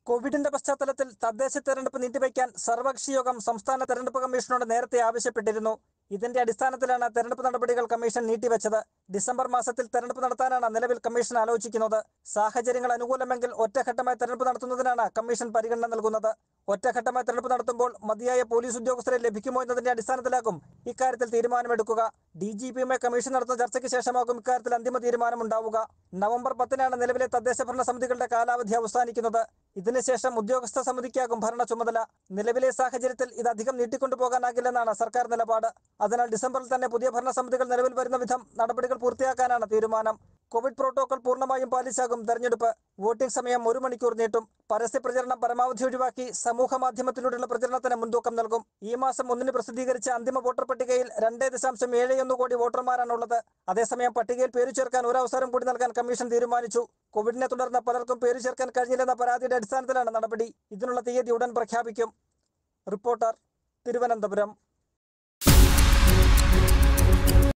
കോവിഡിന്റെ പശ്ചാത്തലത്തിൽ തദ്ദേശ തെരഞ്ഞെടുപ്പ് നീട്ടിവെക്കാൻ സർവകക്ഷി യോഗം സംസ്ഥാന തെരഞ്ഞെടുപ്പ് കമ്മീഷനോട് നേരത്തെ ആവശ്യപ്പെട്ടിരുന്നു ഇതിന്റെ അടിസ്ഥാനത്തിലാണ് തെരഞ്ഞെടുപ്പ് നടപടികൾ കമ്മീഷൻ നീട്ടിവെച്ചത് ഡിസംബർ മാസത്തിൽ തെരഞ്ഞെടുപ്പ് നടത്താനാണ് നിലവിൽ കമ്മീഷൻ ആലോചിക്കുന്നത് സാഹചര്യങ്ങൾ അനുകൂലമെങ്കിൽ ഒറ്റഘട്ടമായി തെരഞ്ഞെടുപ്പ് നടത്തുന്നതിനാണ് കമ്മീഷൻ പരിഗണന നൽകുന്നത് ഒറ്റഘട്ടമായി തെരഞ്ഞെടുപ്പ് നടത്തുമ്പോൾ മതിയായ പോലീസ് ഉദ്യോഗസ്ഥരെ ലഭിക്കുമോ എന്നതിന്റെ അടിസ്ഥാനത്തിലാകും ഇക്കാര്യത്തിൽ തീരുമാനമെടുക്കുക ഡി ജി പിയുമായി കമ്മീഷൻ നടത്തുന്ന ചർച്ചയ്ക്ക് ശേഷമാകും ഇക്കാര്യത്തിൽ അന്തിമ തീരുമാനമുണ്ടാവുക നവംബർ പത്തിനാണ് നിലവിലെ തദ്ദേശ ഭരണ സമിതികളുടെ കാലാവധി അവസാനിക്കുന്നത് ഇതിനുശേഷം ഉദ്യോഗസ്ഥ സമിതിക്കാകും ഭരണ ചുമതല നിലവിലെ സാഹചര്യത്തിൽ ഇത് അധികം നീട്ടിക്കൊണ്ടുപോകാനാകില്ലെന്നാണ് സർക്കാർ നിലപാട് അതിനാൽ ഡിസംബറിൽ തന്നെ പുതിയ ഭരണസമിതികൾ നിലവിൽ വരുന്ന വിധം നടപടികൾ പൂർത്തിയാക്കാനാണ് തീരുമാനം കോവിഡ് പ്രോട്ടോകോൾ പൂർണ്ണമായും പാലിച്ചാകും തെരഞ്ഞെടുപ്പ് വോട്ടിംഗ് സമയം ഒരു മണിക്കൂർ നീട്ടും പരസ്യ പ്രചരണം പരമാവധി ഒഴിവാക്കി സമൂഹ മാധ്യമത്തിലൂടെയുള്ള പ്രചരണത്തിന് മുൻതൂക്കം നൽകും ഈ മാസം ഒന്നിന് പ്രസിദ്ധീകരിച്ച അന്തിമ വോട്ടർ പട്ടികയിൽ രണ്ടേ ദശാംശം ഏഴ് ഒന്ന് കോടി വോട്ടർമാരാണുള്ളത് അതേസമയം പട്ടികയിൽ പേരു ചേർക്കാൻ ഒരു അവസരം കൂടി നൽകാൻ കമ്മീഷൻ തീരുമാനിച്ചു കോവിഡിനെ തുടർന്ന് പലർക്കും പേരു ചേർക്കാൻ കഴിഞ്ഞില്ലെന്ന പരാതിയുടെ അടിസ്ഥാനത്തിലാണ് നടപടി ഇതിനുള്ള തീയതി ഉടൻ പ്രഖ്യാപിക്കും റിപ്പോർട്ടർ തിരുവനന്തപുരം